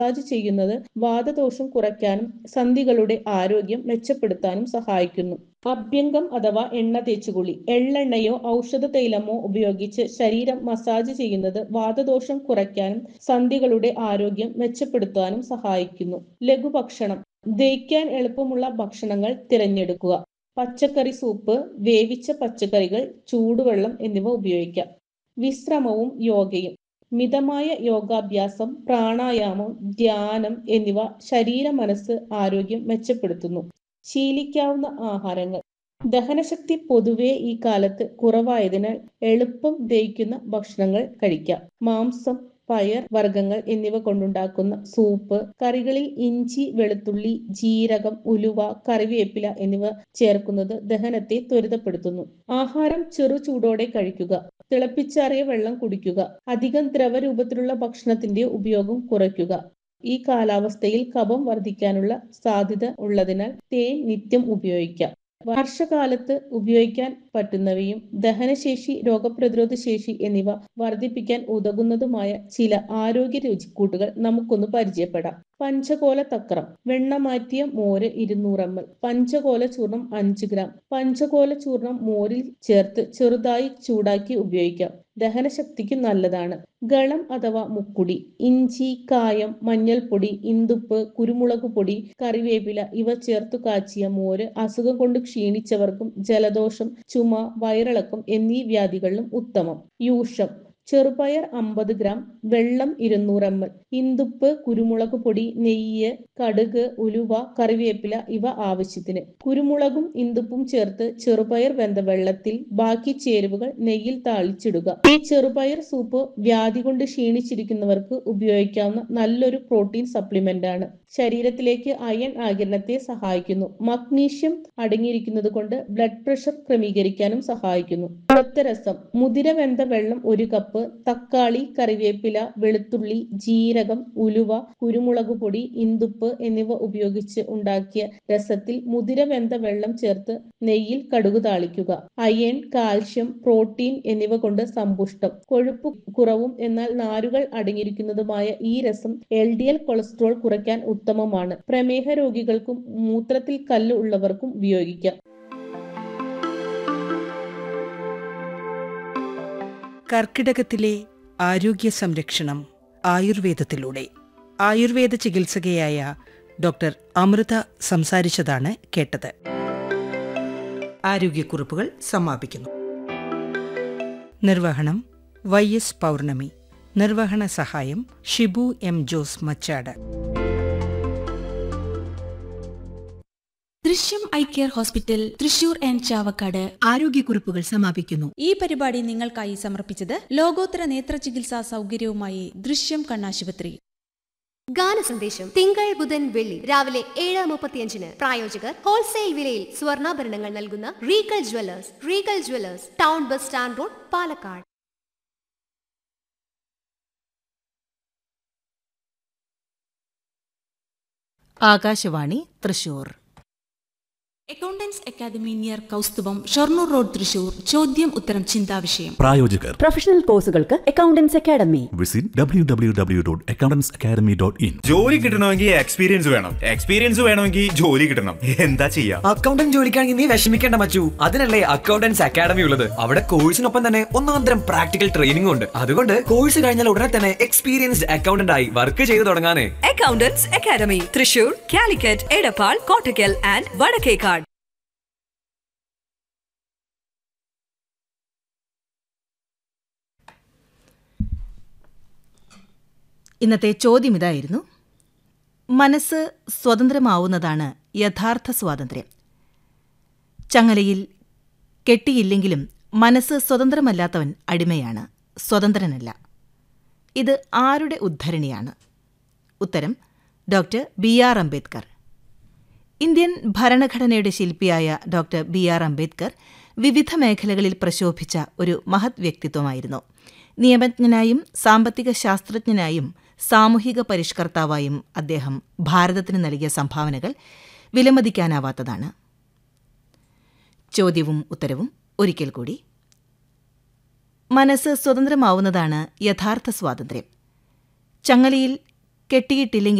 massage ചെയ്യുന്നത് വാതദോഷം കുറയ്ക്കാനും സന്ധികളുടെ ആരോഗ്യം മെച്ചപ്പെടുത്താനും സഹായിക്കുന്നു അഭ്യംഗം അഥവാ എണ്ണ തേച്ചുകുളി എള്ളെണ്ണയോ ഔഷധ തൈലമോ ഉപയോഗിച്ച് ശരീരം മസാജ് ചെയ്യുന്നത് വാതദോഷം കുറയ്ക്കാനും സന്ധികളുടെ ആരോഗ്യം മെച്ചപ്പെടുത്താനും സഹായിക്കുന്നു ലഘുഭക്ഷണം ദഹിക്കാൻ എളുപ്പമുള്ള ഭക്ഷണങ്ങൾ തിരഞ്ഞെടുക്കുക പച്ചക്കറി സൂപ്പ് വേവിച്ച പച്ചക്കറികൾ ചൂടുവെള്ളം എന്നിവ ഉപയോഗിക്കാം വിശ്രമവും യോഗയും മിതമായ യോഗാഭ്യാസം പ്രാണായാമം ധ്യാനം എന്നിവ ശരീര മനസ്സ് ആരോഗ്യം മെച്ചപ്പെടുത്തുന്നു ശീലിക്കാവുന്ന ആഹാരങ്ങൾ ദഹനശക്തി പൊതുവെ ഈ കാലത്ത് കുറവായതിനാൽ എളുപ്പം ദഹിക്കുന്ന ഭക്ഷണങ്ങൾ കഴിക്കാം മാംസം പയർ വർഗ്ഗങ്ങൾ എന്നിവ കൊണ്ടുണ്ടാക്കുന്ന സൂപ്പ് കറികളിൽ ഇഞ്ചി വെളുത്തുള്ളി ജീരകം ഉലുവ കറിവേപ്പില എന്നിവ ചേർക്കുന്നത് ദഹനത്തെ ത്വരിതപ്പെടുത്തുന്നു ആഹാരം ചെറു ചൂടോടെ കഴിക്കുക തിളപ്പിച്ചാറിയ വെള്ളം കുടിക്കുക അധികം ദ്രവരൂപത്തിലുള്ള ഭക്ഷണത്തിന്റെ ഉപയോഗം കുറയ്ക്കുക ഈ കാലാവസ്ഥയിൽ കഫം വർദ്ധിക്കാനുള്ള സാധ്യത ഉള്ളതിനാൽ തേൻ നിത്യം ഉപയോഗിക്കാം വർഷകാലത്ത് ഉപയോഗിക്കാൻ പറ്റുന്നവയും ദഹനശേഷി രോഗപ്രതിരോധ ശേഷി എന്നിവ വർദ്ധിപ്പിക്കാൻ ഉതകുന്നതുമായ ചില ആരോഗ്യ രുചിക്കൂട്ടുകൾ നമുക്കൊന്ന് പരിചയപ്പെടാം പഞ്ചകോല തക്രം വെണ്ണ മാറ്റിയ മോര് ഇരുന്നൂറ് എം എൽ പഞ്ചകോല ചൂർണം അഞ്ച് ഗ്രാം പഞ്ചകോല ചൂർണം മോരിൽ ചേർത്ത് ചെറുതായി ചൂടാക്കി ഉപയോഗിക്കാം ദഹനശക്തിക്ക് നല്ലതാണ് ഗളം അഥവാ മുക്കുടി ഇഞ്ചി കായം മഞ്ഞൾപ്പൊടി ഇന്തുപ്പ് കുരുമുളക് പൊടി കറിവേപ്പില ഇവ ചേർത്തു കാച്ചിയ മോര് അസുഖം കൊണ്ട് ക്ഷീണിച്ചവർക്കും ജലദോഷം ചുമ വയറിളക്കം എന്നീ വ്യാധികളിലും ഉത്തമം യൂഷം ചെറുപയർ അമ്പത് ഗ്രാം വെള്ളം ഇരുന്നൂറ് എം എൽ ഇന്തുപ്പ് കുരുമുളക് പൊടി നെയ്യ് കടുക് ഉലുവ കറിവേപ്പില ഇവ ആവശ്യത്തിന് കുരുമുളകും ഇന്തുപ്പും ചേർത്ത് ചെറുപയർ വെന്ത വെള്ളത്തിൽ ബാക്കി ചേരുവകൾ നെയ്യിൽ താളിച്ചിടുക ഈ ചെറുപയർ സൂപ്പ് വ്യാധി കൊണ്ട് ക്ഷീണിച്ചിരിക്കുന്നവർക്ക് ഉപയോഗിക്കാവുന്ന നല്ലൊരു പ്രോട്ടീൻ സപ്ലിമെന്റ് ആണ് ശരീരത്തിലേക്ക് അയൺ ആകിരണത്തെ സഹായിക്കുന്നു മഗ്നീഷ്യം അടങ്ങിയിരിക്കുന്നത് കൊണ്ട് ബ്ലഡ് പ്രഷർ ക്രമീകരിക്കാനും സഹായിക്കുന്നു രസം മുതിര വെന്ത വെള്ളം ഒരു കപ്പ് തക്കാളി കറിവേപ്പില വെളുത്തുള്ളി ജീരകം ഉലുവ കുരുമുളക് പൊടി ഇന്തുപ്പ് എന്നിവ ഉപയോഗിച്ച് ഉണ്ടാക്കിയ രസത്തിൽ മുതിര വെന്ത വെള്ളം ചേർത്ത് നെയ്യിൽ കടുക് താളിക്കുക അയൺ കാൽഷ്യം പ്രോട്ടീൻ എന്നിവ കൊണ്ട് സമ്പുഷ്ടം കൊഴുപ്പ് കുറവും എന്നാൽ നാരുകൾ അടങ്ങിയിരിക്കുന്നതുമായ ഈ രസം എൽ ഡി എൽ കൊളസ്ട്രോൾ കുറയ്ക്കാൻ ഉത്തമമാണ് പ്രമേഹ രോഗികൾക്കും മൂത്രത്തിൽ കല്ല് ഉള്ളവർക്കും ഉപയോഗിക്കാം കർക്കിടകത്തിലെ ആരോഗ്യ സംരക്ഷണം ആയുർവേദത്തിലൂടെ ആയുർവേദ ചികിത്സകയായ ഡോക്ടർ അമൃത സംസാരിച്ചതാണ് കേട്ടത് ആരോഗ്യക്കുറിപ്പുകൾ സമാപിക്കുന്നു നിർവഹണം വൈ എസ് പൗർണമി നിർവഹണ സഹായം Shibu M Jose Machad Drishyam eye care hospital Thrissur and Chavakkad ആരോഗ്യക്കുറിപ്പുകൾ സമാപിക്കുന്നു ഈ പരിപാടി നിങ്ങൾക്കായി സമർപ്പിച്ചത് ലോകോത്തര നേത്ര ചികിത്സാ സൗകര്യവുമായി ദൃശ്യം കണ്ണാശുപത്രി ഗാന സന്ദേശം തിങ്കൾ ബുധൻ വെള്ളി രാവിലെ ഏഴ് മുപ്പത്തിയഞ്ചിന് പ്രായോജകർ ഹോൾസെയിൽ വിലയിൽ സ്വർണ്ണാഭരണങ്ങൾ നൽകുന്ന Regal jewellers Regal jewellers town bus stand road Palakkad Akashvani Thrissur accountants academy near Kausthubham Shoranur road Thrissur ചോദ്യം ഉത്തരം ചിന്താവിഷയം പ്രായോജകർ പ്രൊഫഷണൽ കോഴ്സുകൾക്ക് accountants academy visit W W W dot accountants academy dot in ജോലി കിട്ടണമെങ്കിൽ എക്സ്പീരിയൻസ് വേണം എക്സ്പീരിയൻസ് വേണമെങ്കിൽ ജോലി കിട്ടണം എന്താ ചെയ്യാ അക്കൗണ്ടന്റ് ജോലിക്കാണെങ്കിൽ നീ വിഷമിക്കേണ്ട മച്ചു അതിനല്ലേ അക്കൗണ്ടൻസ് അക്കാദമി ഉള്ളത് അവിടെ കോഴ്സിനൊപ്പം തന്നെ ഒന്നാന്തരം പ്രാക്ടിക്കൽ ട്രെയിനിംഗ് ഉണ്ട് അതുകൊണ്ട് കോഴ്സ് കഴിഞ്ഞാൽ ഉടനെ തന്നെ എക്സ്പീരിയൻസ്ഡ് അക്കൗണ്ടന്റ് ആയി വർക്ക് ചെയ്തു തുടങ്ങാനേ accountants academy Thrissur Calicut Edappal Kottakkal and Vadakkekad ഇന്നത്തെ ചോദ്യം ഇതായിരുന്നു മനസ്സ് സ്വതന്ത്രമാവുന്നതാണ് യഥാർത്ഥ സ്വാതന്ത്ര്യം ചങ്ങലയിൽ കെട്ടിയില്ലെങ്കിലും മനസ്സ് സ്വതന്ത്രമല്ലാത്തവൻ അടിമയാണ് സ്വതന്ത്രനല്ല ഇത് ആരുടെ ഉദ്ധരണിയാണ് ഉത്തരം doctor B R Ambedkar Indian ഭരണഘടനയുടെ ശില്പിയായ ഡോക്ടർ ബി ആർ അംബേദ്കർ വിവിധ മേഖലകളിൽ പ്രശോഭിച്ച ഒരു മഹത് വ്യക്തിത്വമായിരുന്നു നിയമജ്ഞനായും സാമ്പത്തിക ശാസ്ത്രജ്ഞനായും സാമൂഹിക പരിഷ്കർത്താവായും അദ്ദേഹം ഭാരതത്തിന് നൽകിയ സംഭാവനകൾ വിലമതിക്കാനാവാത്തതാണ് ചോദ്യവും ഉത്തരവും ഒരിക്കൽ കൂടി മനസ്സ് സ്വതന്ത്രമാവുന്നതാണ് യഥാർത്ഥ സ്വാതന്ത്ര്യം ചങ്ങലയിൽ കെട്ടിയിട്ടില്ലെങ്കിൽ